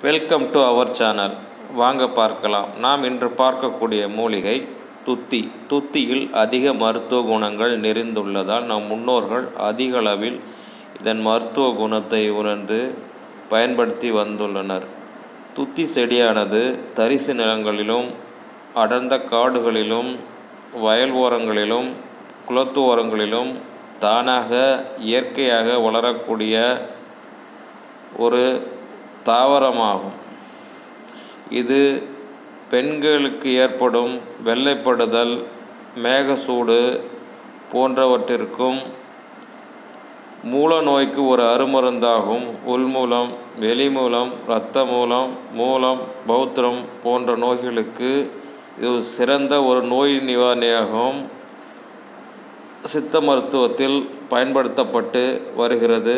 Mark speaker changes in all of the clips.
Speaker 1: welcome to our channel வாங்க பார்க்கலாம் நாம் இன்று பார்க்கக்கூடிய மூலிகை துத்தி துத்தியில் அதிக மருத்துவ குணங்கள் நிறைந்துள்ளதால் நம் முன்னோர்கள் அதிக அளவில் இதன் மருத்துவ குணத்தை உணர்ந்து பயன்படுத்தி வந்துள்ளனர் துத்தி செடியானது தரிசு நிலங்களிலும் அடர்ந்த காடுகளிலும் வயல் ஓரங்களிலும் குளத்து ஓரங்களிலும் தானாக இயற்கையாக வளரக்கூடிய ஒரு தாவரமாகும் இது பெண்களுக்கு ஏற்படும் வெள்ளைப்படுதல் மேகசூடு போன்றவற்றிற்கும் மூல நோய்க்கு ஒரு அருமருந்தாகும் உள்மூலம் வெளிமூலம் இரத்த மூலம் மூலம் பௌத்திரம் போன்ற நோய்களுக்கு இது சிறந்த ஒரு நோய் நிவாரணியாகவும் சித்த மருத்துவத்தில் பயன்படுத்தப்பட்டு வருகிறது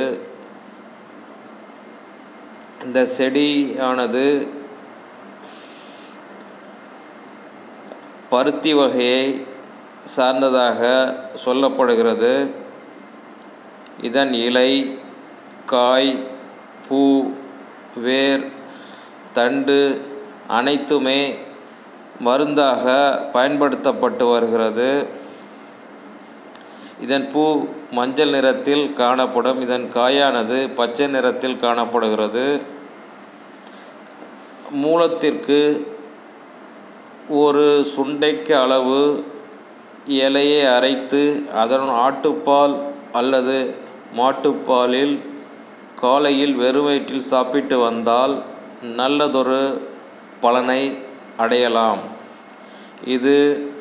Speaker 1: இந்த செடியானது பருத்தி வகையை சார்ந்ததாக சொல்லப்படுகிறது இதன் இலை காய் பூ வேர் தண்டு அனைத்துமே மருந்தாக பயன்படுத்தப்பட்டு வருகிறது இதன் பூ மஞ்சள் நிறத்தில் காணப்படும் இதன் காயானது பச்சை நிறத்தில் காணப்படுகிறது மூலத்திற்கு ஒரு சுண்டைக்கு அளவு இலையை அரைத்து அதன் ஆட்டுப்பால் அல்லது மாட்டுப்பாலில் காலையில் வெறும் வயிற்றில் சாப்பிட்டு வந்தால் நல்லதொரு பலனை அடையலாம் இது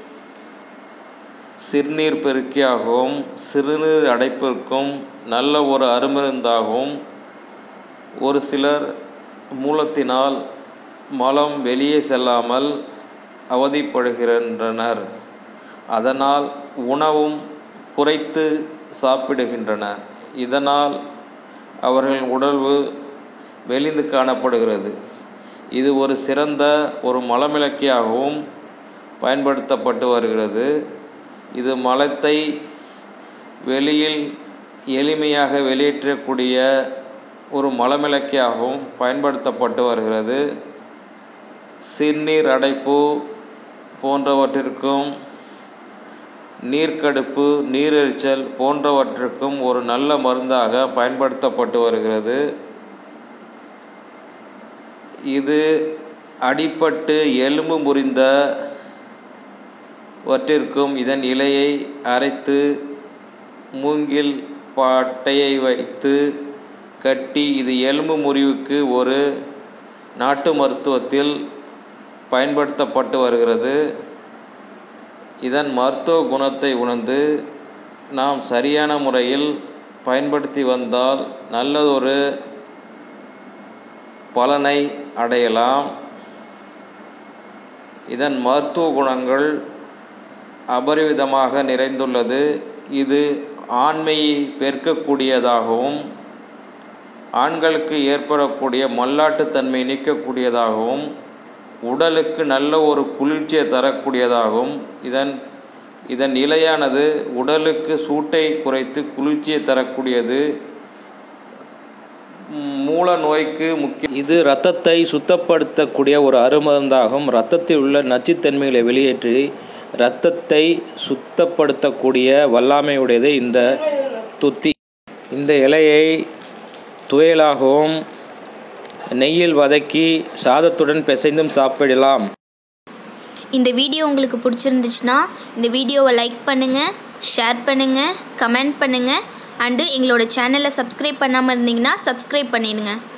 Speaker 1: சிறுநீர் பெருக்கியாகவும் சிறுநீர் அடைப்பிற்கும் நல்ல ஒரு அருமருந்தாகவும் ஒரு சிலர் மூலத்தினால் மலம் வெளியே செல்லாமல் அவதிப்படுகின்றனர் அதனால் உணவும் குறைத்து சாப்பிடுகின்றனர் இதனால் அவர்களின் உடல்வு மெலிந்து காணப்படுகிறது இது ஒரு சிறந்த ஒரு மலமிளக்கியாகவும் பயன்படுத்தப்பட்டு வருகிறது இது மலத்தை வெளியில் எளிமையாக வெளியேற்றக்கூடிய ஒரு மலமிளக்கியாகவும் பயன்படுத்தப்பட்டு வருகிறது சிறுநீர் அடைப்பு போன்றவற்றிற்கும் நீர்க்கடுப்பு நீரெரிச்சல் போன்றவற்றுக்கும் ஒரு நல்ல மருந்தாக பயன்படுத்தப்பட்டு வருகிறது இது அடிப்பட்டு எலும்பு முறிந்த வற்றிற்கும் இதன் இலையை அரைத்து மூங்கில் பாட்டையை வைத்து கட்டி இது எலும்பு முறிவுக்கு ஒரு நாட்டு மருத்துவத்தில் பயன்படுத்தப்பட்டு வருகிறது இதன் மருத்துவ குணத்தை உணர்ந்து நாம் சரியான முறையில் பயன்படுத்தி வந்தால் நல்லதொரு பலனை அடையலாம் இதன் மருத்துவ குணங்கள் அபரிவிதமாக நிறைந்துள்ளது இது ஆண்மையை பெருக்கக்கூடியதாகவும் ஆண்களுக்கு ஏற்படக்கூடிய மல்லாட்டுத்தன்மை நீக்கக்கூடியதாகவும் உடலுக்கு நல்ல ஒரு குளிர்ச்சியை தரக்கூடியதாகவும் இதன் இதன் இலையானது உடலுக்கு சூட்டை குறைத்து குளிர்ச்சியை தரக்கூடியது மூல நோய்க்கு முக்கிய
Speaker 2: இது இரத்தத்தை சுத்தப்படுத்தக்கூடிய ஒரு அருமருந்தாகும் இரத்தத்தில் உள்ள நச்சுத்தன்மைகளை வெளியேற்றி இரத்தத்தை சுத்தப்படுத்தக்கூடிய வல்லாமையுடையது இந்த துத்தி இந்த இலையை துவையலாகவும் நெய்யில் வதக்கி சாதத்துடன் பிசைந்தும் சாப்பிடலாம்
Speaker 3: இந்த வீடியோ உங்களுக்கு பிடிச்சிருந்துச்சுன்னா இந்த வீடியோவை லைக் பண்ணுங்கள் ஷேர் பண்ணுங்கள் கமெண்ட் பண்ணுங்கள் அண்டு எங்களோட சேனலை சப்ஸ்கிரைப் பண்ணாமல் இருந்தீங்கன்னா சப்ஸ்கிரைப் பண்ணிடுங்க